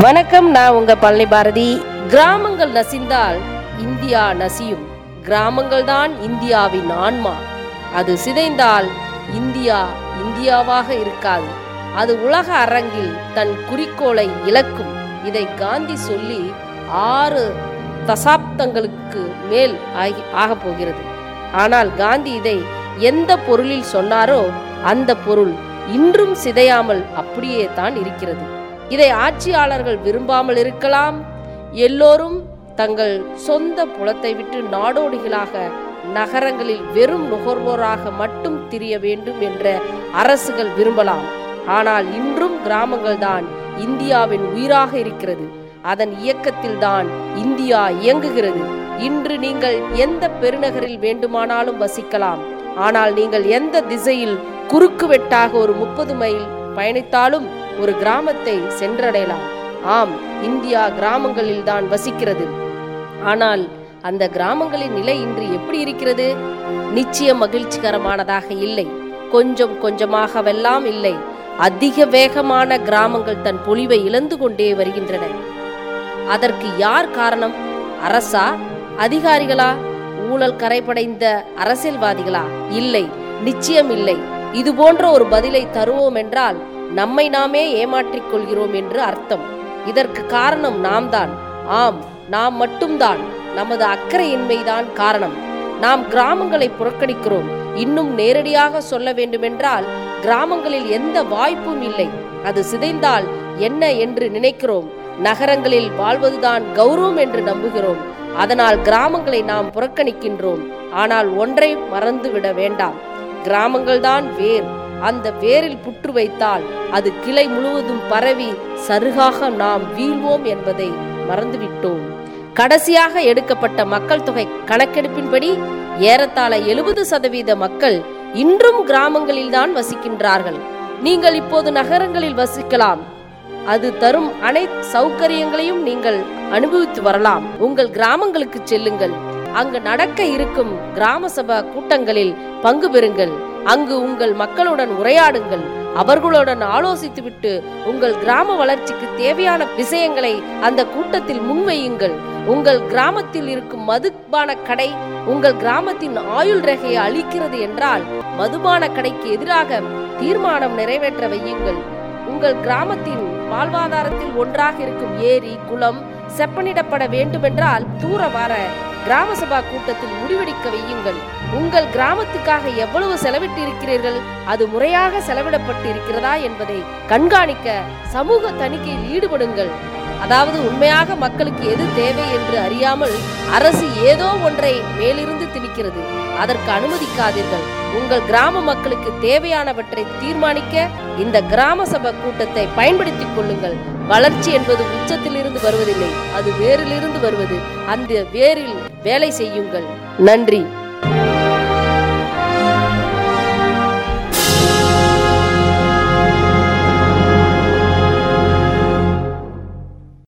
வணக்கம் நான் உங்க பழனி பாரதி கிராமங்கள் நசிந்தால் இந்தியா நசியும் கிராமங்கள் தான் இந்தியாவின் ஆன்மா அது சிதைந்தால் இந்தியா இந்தியாவாக இருக்காது அது உலக அரங்கில் தன் குறிக்கோளை இழக்கும் இதை காந்தி சொல்லி ஆறு தசாப்தங்களுக்கு மேல் ஆகி ஆகப் போகிறது ஆனால் காந்தி இதை எந்த பொருளில் சொன்னாரோ அந்த பொருள் இன்றும் சிதையாமல் அப்படியே தான் இருக்கிறது இதை ஆட்சியாளர்கள் விரும்பாமல் இருக்கலாம் எல்லோரும் தங்கள் சொந்த புலத்தை விட்டு நாடோடிகளாக நகரங்களில் வெறும் நுகர்வோராக மட்டும் திரிய வேண்டும் என்ற அரசுகள் விரும்பலாம் ஆனால் இன்றும் கிராமங்கள் தான் இந்தியாவின் உயிராக இருக்கிறது அதன் இயக்கத்தில் தான் இந்தியா இயங்குகிறது இன்று நீங்கள் எந்த பெருநகரில் வேண்டுமானாலும் வசிக்கலாம் ஆனால் நீங்கள் எந்த திசையில் குறுக்கு வெட்டாக ஒரு முப்பது மைல் பயணித்தாலும் ஒரு கிராமத்தை சென்றடையலாம் ஆம் இந்தியா கிராமங்களில் தான் வசிக்கிறது ஆனால் அந்த கிராமங்களின் நிலை இன்று எப்படி இருக்கிறது நிச்சயம் மகிழ்ச்சிகரமானதாக இல்லை கொஞ்சம் கொஞ்சமாகவெல்லாம் இல்லை அதிக வேகமான கிராமங்கள் தன் பொலிவை இழந்து கொண்டே வருகின்றன அதற்கு யார் காரணம் அரசா அதிகாரிகளா ஊழல் கரைபடைந்த அரசியல்வாதிகளா இல்லை நிச்சயம் இல்லை இது போன்ற ஒரு பதிலை தருவோம் என்றால் நம்மை நாமே ஏமாற்றிக் கொள்கிறோம் என்று அர்த்தம் இதற்கு காரணம் நாம் தான் ஆம் நாம் மட்டும்தான் நமது அக்கறையின்மைதான் காரணம் நாம் கிராமங்களை புறக்கணிக்கிறோம் இன்னும் நேரடியாக சொல்ல வேண்டுமென்றால் கிராமங்களில் எந்த வாய்ப்பும் இல்லை அது சிதைந்தால் என்ன என்று நினைக்கிறோம் நகரங்களில் வாழ்வதுதான் கௌரவம் என்று நம்புகிறோம் அதனால் கிராமங்களை நாம் புறக்கணிக்கின்றோம் ஆனால் ஒன்றை மறந்துவிட வேண்டாம் கிராமங்கள்தான் வேர் அந்த வேரில் புற்று வைத்தால் அது கிளை முழுவதும் பரவி சருகாக நாம் வீழ்வோம் என்பதை மறந்துவிட்டோம் கடைசியாக எடுக்கப்பட்ட மக்கள் தொகை கணக்கெடுப்பின்படி ஏறத்தாழ எழுபது சதவீத மக்கள் இன்றும் கிராமங்களில்தான் வசிக்கின்றார்கள் நீங்கள் இப்போது நகரங்களில் வசிக்கலாம் அது தரும் அனைத்து சௌகரியங்களையும் நீங்கள் அனுபவித்து வரலாம் உங்கள் கிராமங்களுக்கு செல்லுங்கள் அங்கு நடக்க இருக்கும் கிராம சபா கூட்டங்களில் பங்கு பெறுங்கள் அங்கு உங்கள் மக்களுடன் உரையாடுங்கள் அவர்களுடன் ஆலோசித்துவிட்டு உங்கள் கிராம வளர்ச்சிக்கு தேவையான விஷயங்களை அந்த கூட்டத்தில் முன்வையுங்கள் உங்கள் கிராமத்தில் இருக்கும் மதுபான கடை உங்கள் கிராமத்தின் ஆயுள் ரேகையை அளிக்கிறது என்றால் மதுபான கடைக்கு எதிராக தீர்மானம் நிறைவேற்ற வையுங்கள் உங்கள் கிராமத்தின் வாழ்வாதாரத்தில் ஒன்றாக இருக்கும் ஏரி குளம் செப்பனிடப்பட வேண்டுமென்றால் தூர வர கிராம சபா கூட்டத்தில் முடிவெடுக்க வையுங்கள் உங்கள் கிராமத்துக்காக எவ்வளவு செலவிட்டு இருக்கிறீர்கள் அது முறையாக செலவிடப்பட்டு இருக்கிறதா என்பதை கண்காணிக்க சமூக தணிக்கையில் ஈடுபடுங்கள் அதாவது உண்மையாக மக்களுக்கு எது தேவை என்று அறியாமல் அரசு ஏதோ ஒன்றை மேலிருந்து திணிக்கிறது அதற்கு அனுமதிக்காதீர்கள் உங்கள் கிராம மக்களுக்கு தேவையானவற்றை தீர்மானிக்க இந்த கிராம சபை கூட்டத்தை பயன்படுத்திக் கொள்ளுங்கள் வளர்ச்சி என்பது உச்சத்திலிருந்து வருவதில்லை அது வேரிலிருந்து வருவது அந்த வேரில் வேலை செய்யுங்கள் நன்றி